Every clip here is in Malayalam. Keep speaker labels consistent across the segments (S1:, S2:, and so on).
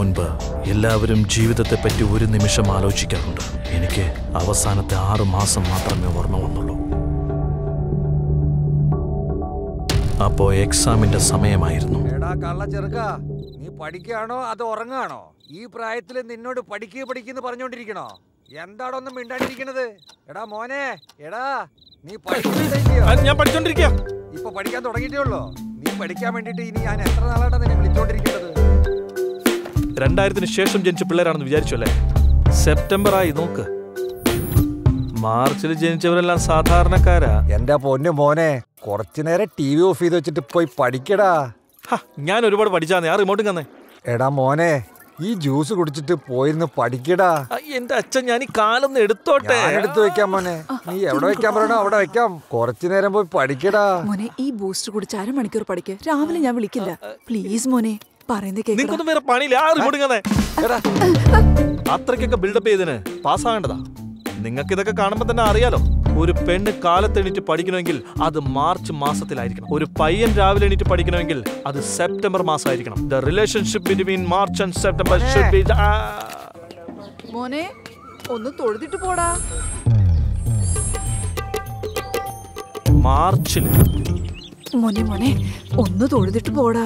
S1: മുൻപ് എല്ലാവരും ജീവിതത്തെപ്പറ്റി ഒരു നിമിഷം ആലോചിക്കാറുണ്ട് എനിക്ക് അവസാനത്തെ ആറ് മാസം മാത്രമേ ഓർമ്മ വന്നുള്ളൂ അപ്പോ എക്സാമിന്റെ സമയമായിരുന്നു
S2: എടാ കള്ള ചെറുക്ക നീ പഠിക്കുകയാണോ അതോ ഉറങ്ങാണോ ഈ പ്രായത്തിൽ നിന്നോട് പഠിക്കുക പഠിക്കുന്നു പറഞ്ഞോണ്ടിരിക്കണോ എന്താടോ ഒന്നും മിണ്ടാണ്ടിരിക്കണത് എടാ മോനെ എടാ നീ പഠിക്കുന്നില്ലയോ
S1: ഞാൻ പഠിച്ചോണ്ടിരിക്കുക
S2: ഇപ്പൊ പഠിക്കാൻ തുടങ്ങിയിട്ടേ ഉള്ളൂ നീ പഠിക്കാൻ വേണ്ടിട്ട് ഇനി ഞാൻ എത്ര നാളായിട്ടാ നിന്നെ വിളിച്ചോണ്ടിരിക്കുന്നത്
S1: രണ്ടായിരത്തിന് ശേഷം ജനിച്ച പിള്ളേരാണെന്ന് വിചാരിച്ചു അല്ലേ സെപ്റ്റംബർ ആയി നോക്ക് മാർച്ചിൽ ജനിച്ചവരെല്ലാം സാധാരണക്കാരാ
S2: എന്റെ പൊന്നു മോനെ കുറച്ചു നേരം ടി വി ഓഫ് ചെയ്ത് വെച്ചിട്ട് പോയി പഠിക്കടാ
S1: ഹ, ഞാൻ ഒരുപാട് പഠിച്ചാന്നേ ആ റിമോട്ടും കന്നേ
S2: എടാ മോനെ ഈ ജ്യൂസ് കുടിച്ചിട്ട് പോയിരുന്ന് പഠിക്കടാ
S1: ആ, എന്റെ അച്ഛൻ ഞാൻ ഈ കാലൊന്ന് എടുത്തോട്ടെ
S2: ഞാൻ എടുത്ത് വെക്കാം മോനെ നീ എവിടെ വെക്കാൻ പറയണോ അവിടെ വെക്കാം കുറച്ചു നേരം പോയി പഠിക്കടാ
S3: മോനെ ഈ ബൂസ്റ്റ് കുടിച്ച് അരമണിക്കൂർ പഠിക്ക് രാവിലെ ഞാൻ വിളിക്കില്ല പ്ലീസ് മോനെ പറയുന്നത് കേൾക്കണം
S1: നിങ്ങൾക്കൊന്നും വേറെ പണിയില്ല ആ റിമോട്ടും കന്നേ
S2: എടാ
S1: അത്രയ്ക്കൊക്കെ ബിൽഡപ്പ് ചെയ്തതിന് പാസ്സാകേണ്ടതാ നിങ്ങൾക്ക് ഇതൊക്കെ കാണുമ്പോൾ തന്നെ അറിയാലോ ഒരു പെണ്ണ് കാലത്തെണീറ്റ് പഠിക്കണമെങ്കിൽ അത് മാർച്ച് മാസത്തിലായിരിക്കണം ഒരു പയ്യൻ രാവിലെ എണീറ്റ് പഠിക്കണമെങ്കിൽ അത് സെപ്റ്റംബർ മാസമായിരിക്കണം the relationship between March and September should be
S3: മോനെ ഒന്ന് തൊഴുതിട്ട് പോടാ
S1: മാർച്ചിൽ
S3: മോനെ മോനെ ഒന്ന് തൊഴുതിട്ട് പോടാ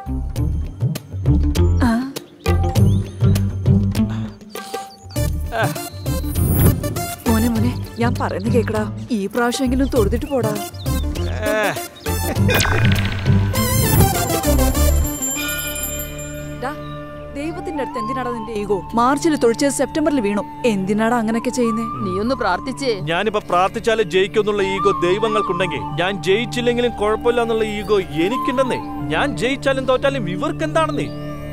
S3: ആ മോനെ മോനെ ഞാൻ പറയുന്നത് കേക്കടാ ഈ പ്രാവശ്യമെങ്കിലും തൊഴുതിട്ട് പോടാ ഡാ, ദൈവത്തിന്റെ അടുത്ത് എന്തിനാടാ നിന്റെ ഈഗോ മാർച്ചിൽ തൊഴിച്ചത് സെപ്റ്റംബറിൽ വീണു എന്തിനാടാ അങ്ങനെയൊക്കെ ചെയ്യുന്നേ
S4: നീ ഒന്ന് പ്രാർത്ഥിച്ചേ
S1: ഞാനിപ്പോ പ്രാർത്ഥിച്ചാലേ ജയിക്കുന്നുള്ള ഈഗോ ദൈവങ്ങൾക്കുണ്ടെങ്കിൽ ഞാൻ ജയിച്ചില്ലെങ്കിലും കുഴപ്പമില്ല എന്നുള്ള ഈഗോ എനിക്കുണ്ടെന്നേ ഞാൻ ജയിച്ചാലും തോറ്റാലും ഇവർക്ക് എന്താണെന്നേ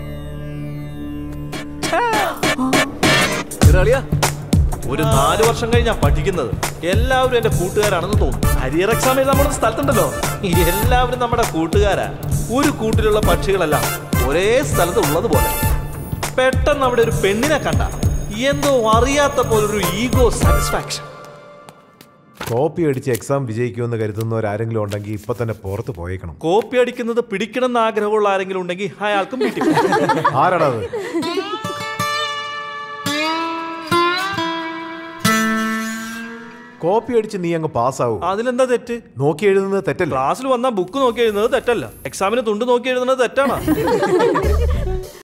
S1: ഒരു നാല് വർഷം കഴിഞ്ഞാ പഠിക്കുന്നത് എല്ലാവരും എന്റെ കൂട്ടുകാരാണെന്ന് തോന്നുന്നു ഹരിയർ എക്സാം എഴുതാൻ നമ്മുടെ സ്ഥലത്തുണ്ടല്ലോ ഈ എല്ലാവരും നമ്മുടെ കൂട്ടുകാരാ ഒരു കൂട്ടിലുള്ള പക്ഷികളെല്ലാം ഒരേ സ്ഥലത്ത് ഉള്ളതുപോലെ പെട്ടെന്ന് അവിടെ ഒരു പെണ്ണിനെ കണ്ട എന്തോ അറിയാത്ത പോലൊരു ഈഗോ സാറ്റിസ്ഫാക്ഷൻ
S5: കോപ്പി അടിച്ച് എക്സാം വിജയിക്കുമെന്ന് കരുതുന്നവരാരെങ്കിലും ഉണ്ടെങ്കിൽ ഇപ്പൊ തന്നെ പുറത്ത് പോയേക്കണം
S1: കോപ്പി അടിക്കുന്നത് പിടിക്കണം എന്ന് ആഗ്രഹമുള്ള ആരെങ്കിലും ഉണ്ടെങ്കിൽ അയാൾക്കും വീട്ടിൽ പോകാം.
S5: ആരാടാ അത് കോപ്പി അടിച്ച് നീ അങ്ങ് പാസ്സാവും
S1: അതിലെന്താ തെറ്റ്
S5: നോക്കി എഴുതുന്നത് തെറ്റല്ല
S1: ക്ലാസ്സിൽ വന്നാൽ ബുക്ക് നോക്കി എഴുതുന്നത് തെറ്റല്ല എക്സാമിന് തുണ്ട് നോക്കി എഴുതുന്നത് തെറ്റാണ്